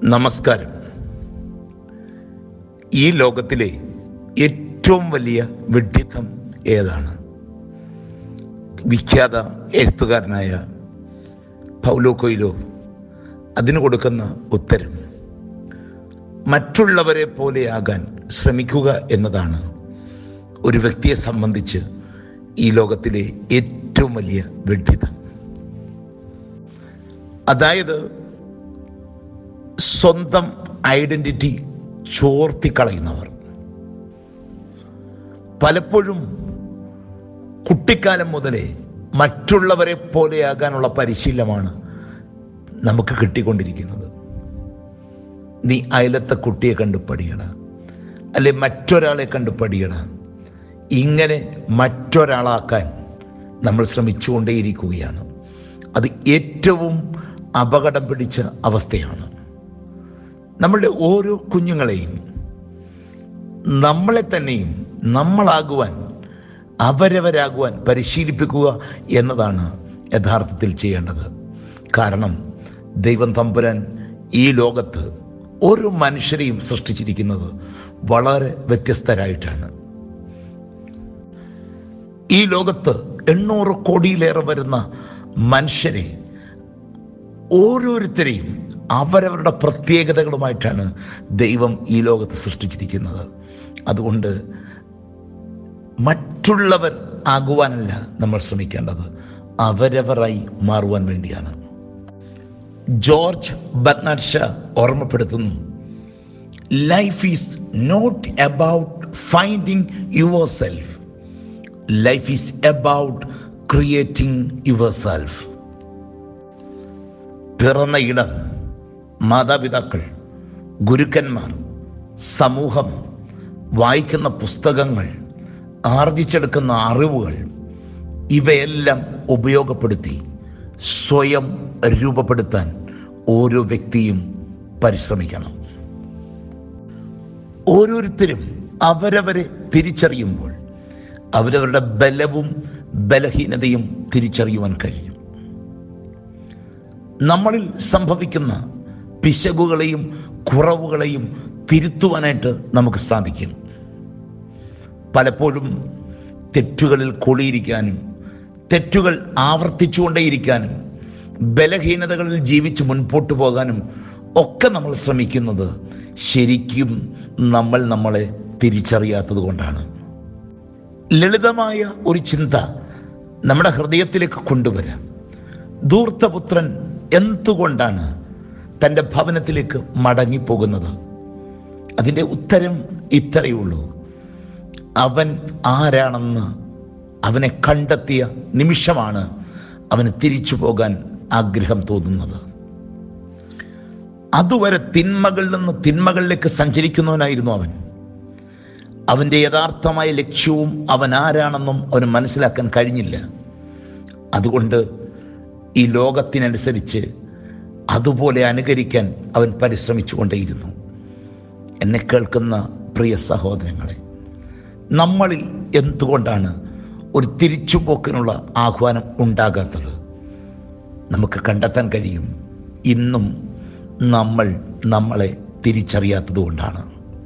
നമസ്കാരം ഈ ലോകത്തിലെ ഏറ്റവും വലിയ വിഡ്ഢിത്തം ഏതാണ് വിഖ്യാത എഴുത്തുകാരനായ പൗലോ കൊയിലോ അതിന് കൊടുക്കുന്ന ഉത്തരം മറ്റുള്ളവരെ പോലെയാകാൻ ശ്രമിക്കുക എന്നതാണ് ഒരു വ്യക്തിയെ സംബന്ധിച്ച് ഈ ലോകത്തിലെ ഏറ്റവും വലിയ വിഡ്ഢിത്തം അതായത് സ്വന്തം ഐഡന്റിറ്റി ചോർത്തിക്കളയുന്നവർ പലപ്പോഴും കുട്ടിക്കാലം മുതലേ മറ്റുള്ളവരെ പോലെയാകാനുള്ള പരിശീലനമാണ് നമുക്ക് കിട്ടിക്കൊണ്ടിരിക്കുന്നത് നീ അയലത്തെ കുട്ടിയെ കണ്ട് പഠിക്കണ അല്ലെ മറ്റൊരാളെ കണ്ട് പഠിക്കണ ഇങ്ങനെ മറ്റൊരാളാക്കാൻ നമ്മൾ ശ്രമിച്ചുകൊണ്ടേയിരിക്കുകയാണ് അത് ഏറ്റവും അപകടം പിടിച്ച അവസ്ഥയാണ് നമ്മളുടെ ഓരോ കുഞ്ഞുങ്ങളെയും നമ്മളെ തന്നെയും നമ്മളാകുവാൻ അവരവരാകുവാൻ പരിശീലിപ്പിക്കുക എന്നതാണ് യഥാർത്ഥത്തിൽ ചെയ്യേണ്ടത് കാരണം ദൈവം തമ്പുരാൻ ഈ ലോകത്ത് ഓരോ മനുഷ്യരെയും സൃഷ്ടിച്ചിരിക്കുന്നത് വളരെ വ്യത്യസ്തരായിട്ടാണ് ഈ ലോകത്ത് എണ്ണൂറ് കോടിയിലേറെ വരുന്ന മനുഷ്യരെ ഓരോരുത്തരെയും അവരവരുടെ പ്രത്യേകതകളുമായിട്ടാണ് ദൈവം ഈ ലോകത്ത് സൃഷ്ടിച്ചിരിക്കുന്നത് അതുകൊണ്ട് മറ്റുള്ളവർ ആകുവാനല്ല നമ്മൾ ശ്രമിക്കേണ്ടത് അവരവരായി മാറുവാൻ വേണ്ടിയാണ് ജോർജ് ബർണാഡ് ഷാ ഓർമ്മപ്പെടുത്തുന്നു life is not about finding yourself life is about creating yourself പിറന്ന ഇടം മാതാപിതാക്കൾ ഗുരുക്കന്മാർ സമൂഹം വായിക്കുന്ന പുസ്തകങ്ങൾ ആർജിച്ചെടുക്കുന്ന അറിവുകൾ ഇവയെല്ലാം ഉപയോഗപ്പെടുത്തി സ്വയം രൂപപ്പെടുത്താൻ ഓരോ വ്യക്തിയും പരിശ്രമിക്കണം ഓരോരുത്തരും അവരവരെ തിരിച്ചറിയുമ്പോൾ അവരവരുടെ ബലവും ബലഹീനതയും തിരിച്ചറിയുവാൻ കഴിയും നമ്മളിൽ സംഭവിക്കുന്ന പിശകുകളെയും കുറവുകളെയും തിരുത്തുവാനായിട്ട് നമുക്ക് സാധിക്കും പലപ്പോഴും തെറ്റുകളിൽ കൊളിയിരിക്കാനും തെറ്റുകൾ ആവർത്തിച്ചുകൊണ്ടേയിരിക്കാനും ബലഹീനതകളിൽ ജീവിച്ച് മുൻപോട്ട് പോകാനും ഒക്കെ നമ്മൾ ശ്രമിക്കുന്നത് ശരിക്കും നമ്മൾ നമ്മളെ തിരിച്ചറിയാത്തത് കൊണ്ടാണ് ലളിതമായ ഒരു ചിന്ത നമ്മുടെ ഹൃദയത്തിലേക്ക് കൊണ്ടുവരാം ധൂർത്തപുത്രൻ എന്തുകൊണ്ടാണ് തൻ്റെ ഭവനത്തിലേക്ക് മടങ്ങിപ്പോകുന്നത് അതിൻ്റെ ഉത്തരം ഇത്രയേ ഉള്ളൂ അവൻ ആരാണെന്ന് അവനെ കണ്ടെത്തിയ നിമിഷമാണ് അവന് തിരിച്ചു പോകാൻ ആഗ്രഹം തോന്നുന്നത് അതുവരെ തിന്മകളിൽ നിന്ന് തിന്മകളിലേക്ക് സഞ്ചരിക്കുന്നവനായിരുന്നു അവൻ അവൻ്റെ യഥാർത്ഥമായ ലക്ഷ്യവും അവൻ ആരാണെന്നും അവന് മനസ്സിലാക്കാൻ കഴിഞ്ഞില്ല അതുകൊണ്ട് ഈ ലോകത്തിനനുസരിച്ച് അതുപോലെ അനുകരിക്കാൻ അവൻ പരിശ്രമിച്ചുകൊണ്ടേയിരുന്നു എന്നെ കേൾക്കുന്ന പ്രിയ സഹോദരങ്ങളെ നമ്മളിൽ എന്തുകൊണ്ടാണ് ഒരു തിരിച്ചുപോക്കിനുള്ള ആഹ്വാനം ഉണ്ടാകാത്തത് നമുക്ക് കണ്ടെത്താൻ കഴിയും ഇന്നും നമ്മൾ നമ്മളെ തിരിച്ചറിയാത്തത് കൊണ്ടാണ്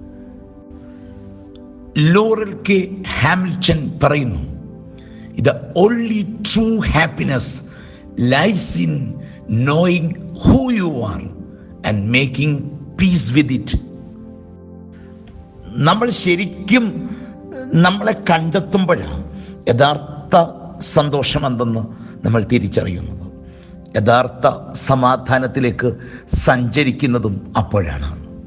ലോറൽ കെ ഹാമിൽട്ടൺ പറയുന്നു ഇത് only true happiness lies in knowing who you are and making peace with it നമ്മൾ ശരിക്കും നമ്മളെ കണ്ടെത്തുമ്പോഴാണ് യഥാർത്ഥ സന്തോഷം എന്തെന്ന് നമ്മൾ തിരിച്ചറിയുന്നത് യഥാർത്ഥ സമാധാനത്തിലേക്ക് സഞ്ചരിക്കുന്നതും അപ്പോഴാണ്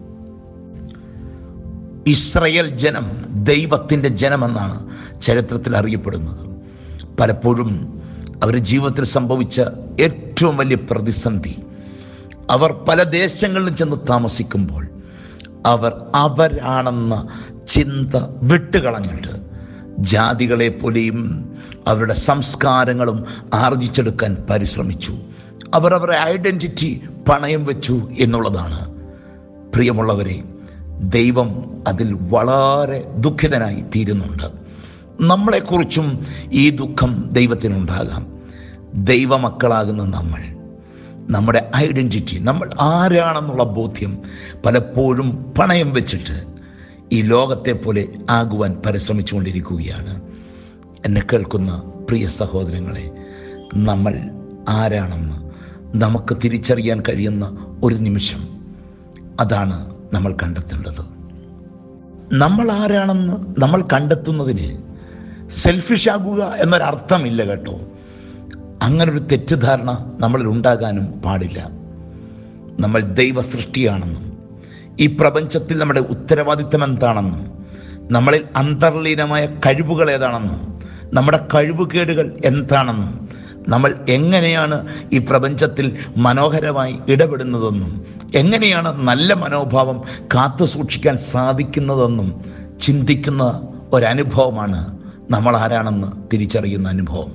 ഇസ്രയേൽ ജനം ദൈവത്തിൻ്റെ ജനമെന്നാണ് ചരിത്രത്തിൽ അറിയപ്പെടുന്നത് പലപ്പോഴും അവരുടെ ജീവിതത്തിൽ സംഭവിച്ച ഏറ്റവും വലിയ പ്രതിസന്ധി അവർ പല ദേശങ്ങളിലും ചെന്ന് താമസിക്കുമ്പോൾ അവർ അവരാണെന്ന ചിന്ത വിട്ടുകളഞ്ഞിട്ട് ജാതികളെ പോലെയും അവരുടെ സംസ്കാരങ്ങളും ആർജിച്ചെടുക്കാൻ പരിശ്രമിച്ചു അവർ അവരുടെ ഐഡൻറ്റിറ്റി പണയം വെച്ചു എന്നുള്ളതാണ് പ്രിയമുള്ളവരെ ദൈവം അതിൽ വളരെ ദുഃഖിതനായി തീരുന്നുണ്ട് നമ്മളെക്കുറിച്ചും ഈ ദുഃഖം ദൈവത്തിനുണ്ടാകാം ദൈവമക്കളാകുന്ന നമ്മൾ നമ്മുടെ ഐഡൻറ്റിറ്റി നമ്മൾ ആരാണെന്നുള്ള ബോധ്യം പലപ്പോഴും പണയം വെച്ചിട്ട് ഈ ലോകത്തെ പോലെ ആകുവാൻ പരിശ്രമിച്ചുകൊണ്ടിരിക്കുകയാണ് എന്നെ കേൾക്കുന്ന പ്രിയ സഹോദരങ്ങളെ നമ്മൾ ആരാണെന്ന് നമുക്ക് തിരിച്ചറിയാൻ കഴിയുന്ന ഒരു നിമിഷം അതാണ് നമ്മൾ കണ്ടെത്തേണ്ടത് നമ്മൾ ആരാണെന്ന് നമ്മൾ കണ്ടെത്തുന്നതിന് സെൽഫിഷ് ആകുക എന്നൊരർത്ഥമില്ല കേട്ടോ അങ്ങനൊരു തെറ്റിദ്ധാരണ നമ്മളിൽ ഉണ്ടാകാനും പാടില്ല നമ്മൾ ദൈവ സൃഷ്ടിയാണെന്നും ഈ പ്രപഞ്ചത്തിൽ നമ്മുടെ ഉത്തരവാദിത്തം എന്താണെന്നും നമ്മളിൽ അന്തർലീനമായ കഴിവുകൾ ഏതാണെന്നും നമ്മുടെ കഴിവുകേടുകൾ എന്താണെന്നും നമ്മൾ എങ്ങനെയാണ് ഈ പ്രപഞ്ചത്തിൽ മനോഹരമായി ഇടപെടുന്നതെന്നും എങ്ങനെയാണ് നല്ല മനോഭാവം കാത്തു സൂക്ഷിക്കാൻ സാധിക്കുന്നതെന്നും ചിന്തിക്കുന്ന ഒരനുഭവമാണ് നമ്മൾ ആരാണെന്ന് തിരിച്ചറിയുന്ന അനുഭവം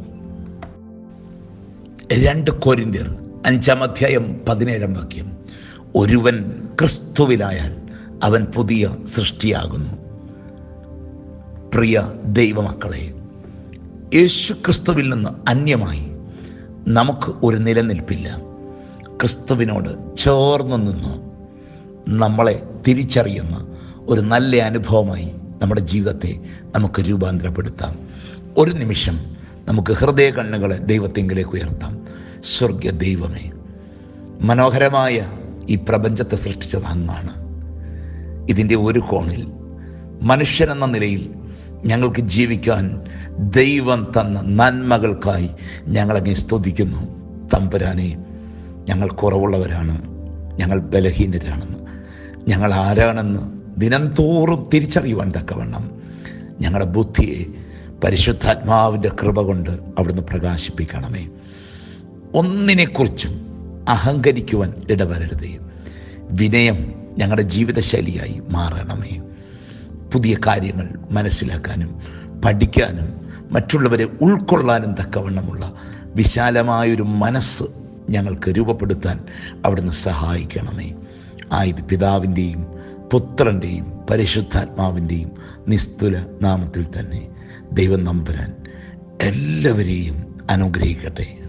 രണ്ട് കൊരിന്തിയർ അഞ്ചാം അധ്യായം പതിനേഴാം വാക്യം ഒരുവൻ ക്രിസ്തുവിലായാൽ അവൻ പുതിയ സൃഷ്ടിയാകുന്നു പ്രിയ ദൈവമക്കളെ യേശു ക്രിസ്തുവിൽ നിന്ന് അന്യമായി നമുക്ക് ഒരു നിലനിൽപ്പില്ല ക്രിസ്തുവിനോട് ചേർന്ന് നിന്ന് നമ്മളെ തിരിച്ചറിയുന്ന ഒരു നല്ല അനുഭവമായി നമ്മുടെ ജീവിതത്തെ നമുക്ക് രൂപാന്തരപ്പെടുത്താം ഒരു നിമിഷം നമുക്ക് ഹൃദയ കണ്ണുകളെ ദൈവത്തെങ്കിലേക്ക് ഉയർത്താം സ്വർഗ ദൈവമേ മനോഹരമായ ഈ പ്രപഞ്ചത്തെ സൃഷ്ടിച്ചത് അങ്ങാണ് ഇതിൻ്റെ ഒരു കോണിൽ മനുഷ്യരെന്ന നിലയിൽ ഞങ്ങൾക്ക് ജീവിക്കാൻ ദൈവം തന്ന നന്മകൾക്കായി ഞങ്ങളങ്ങെ സ്തുതിക്കുന്നു തമ്പുരാനെ ഞങ്ങൾ കുറവുള്ളവരാണ് ഞങ്ങൾ ബലഹീനരാണെന്ന് ഞങ്ങൾ ആരാണെന്ന് ദിനം തോറും തിരിച്ചറിയുവാൻ തക്കവണ്ണം ഞങ്ങളുടെ ബുദ്ധിയെ പരിശുദ്ധാത്മാവിൻ്റെ കൃപ കൊണ്ട് അവിടുന്ന് പ്രകാശിപ്പിക്കണമേ ഒന്നിനെക്കുറിച്ചും അഹങ്കരിക്കുവാൻ ഇടവരരുതേ വിനയം ഞങ്ങളുടെ ജീവിതശൈലിയായി മാറണമേ പുതിയ കാര്യങ്ങൾ മനസ്സിലാക്കാനും പഠിക്കാനും മറ്റുള്ളവരെ ഉൾക്കൊള്ളാനും തക്കവണ്ണമുള്ള വിശാലമായൊരു മനസ്സ് ഞങ്ങൾക്ക് രൂപപ്പെടുത്താൻ അവിടുന്ന് സഹായിക്കണമേ ആയത് പിതാവിൻ്റെയും പുത്രൻ്റെയും പരിശുദ്ധാത്മാവിൻ്റെയും നിസ്തുല നാമത്തിൽ തന്നെ ദൈവം നമ്പുരാൻ എല്ലാവരെയും അനുഗ്രഹിക്കട്ടെ